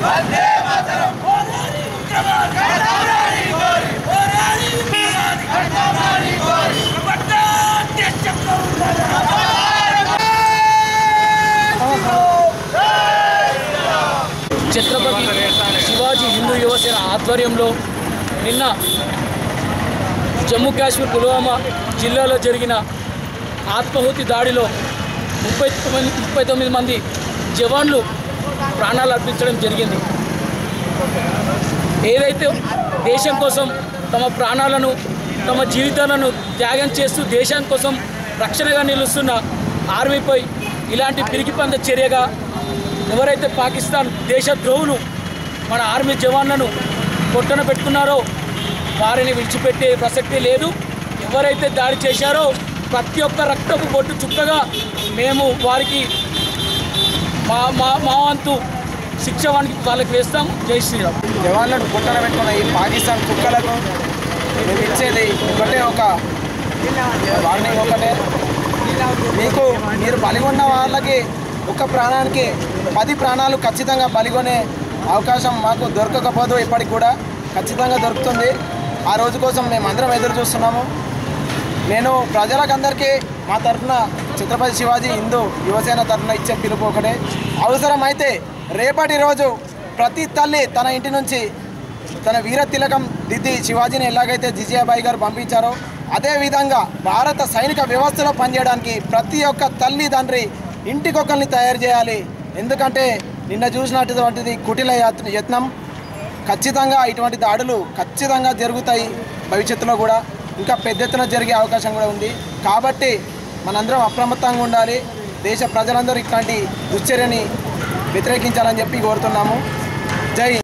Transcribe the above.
ఛత్రపతి శివాజీ హిందూ యువసేన ఆధ్వర్యంలో నిన్న జమ్మూ కాశ్మీర్ పుల్వామా జిల్లాలో జరిగిన ఆత్మాహుతి దాడిలో ముప్పై తొమ్మిది ముప్పై తొమ్మిది మంది జవాన్లు ప్రాణాలు అర్పించడం జరిగింది ఏదైతే దేశం కోసం తమ ప్రాణాలను తమ జీవితాలను త్యాగం చేస్తూ దేశం కోసం రక్షణగా నిలుస్తున్న ఆర్మీపై ఇలాంటి పిరికిపంద చర్యగా ఎవరైతే పాకిస్తాన్ దేశద్రోహులు మన ఆర్మీ జవాన్లను పొట్టన పెట్టుకున్నారో వారిని విడిచిపెట్టే ప్రసక్తి లేదు ఎవరైతే దాడి చేశారో ప్రతి ఒక్క రక్తపు బొట్టు చుక్కగా మేము వారికి మా మా మా వంతు శిక్ష వానికి వాళ్ళకి వేస్తాం జై శ్రీరామ్ జవాన్లను పుట్టన పెట్టుకున్న ఈ పాకిస్తాన్ కుక్కలకు మేము ఇచ్చేది ఒకటే ఒక వార్నింగ్ ఒకటే మీకు మీరు బలిగొన్న వాళ్ళకి ఒక ప్రాణానికి పది ప్రాణాలు ఖచ్చితంగా బలిగొనే అవకాశం మాకు దొరకకపోదు ఇప్పటికి కూడా ఖచ్చితంగా దొరుకుతుంది ఆ రోజు కోసం మేము అందరం ఎదురు చూస్తున్నాము నేను ప్రజలకందరికీ మా తరఫున ఛత్రపతి శివాజీ హిందూ యువసేన తరఫున ఇచ్చే పిలుపు ఒకటే అవసరమైతే రేపటి రోజు ప్రతి తల్లి తన ఇంటి నుంచి తన వీర తిలకం దిద్ది శివాజీని ఎలాగైతే జిజియాబాయి గారు పంపించారో అదేవిధంగా భారత సైనిక వ్యవస్థలో పనిచేయడానికి ప్రతి ఒక్క తల్లి తండ్రి ఇంటికొకరిని తయారు చేయాలి ఎందుకంటే నిన్న చూసినటువంటిది కుటిల యాత్- యత్నం ఖచ్చితంగా ఇటువంటి దాడులు ఖచ్చితంగా జరుగుతాయి భవిష్యత్తులో కూడా ఇంకా పెద్ద ఎత్తున జరిగే అవకాశం కూడా ఉంది కాబట్టి మనందరం అప్రమత్తంగా ఉండాలి దేశ ప్రజలందరూ ఇట్లాంటి దుశ్చర్యని వ్యతిరేకించాలని చెప్పి కోరుతున్నాము జై హింద్.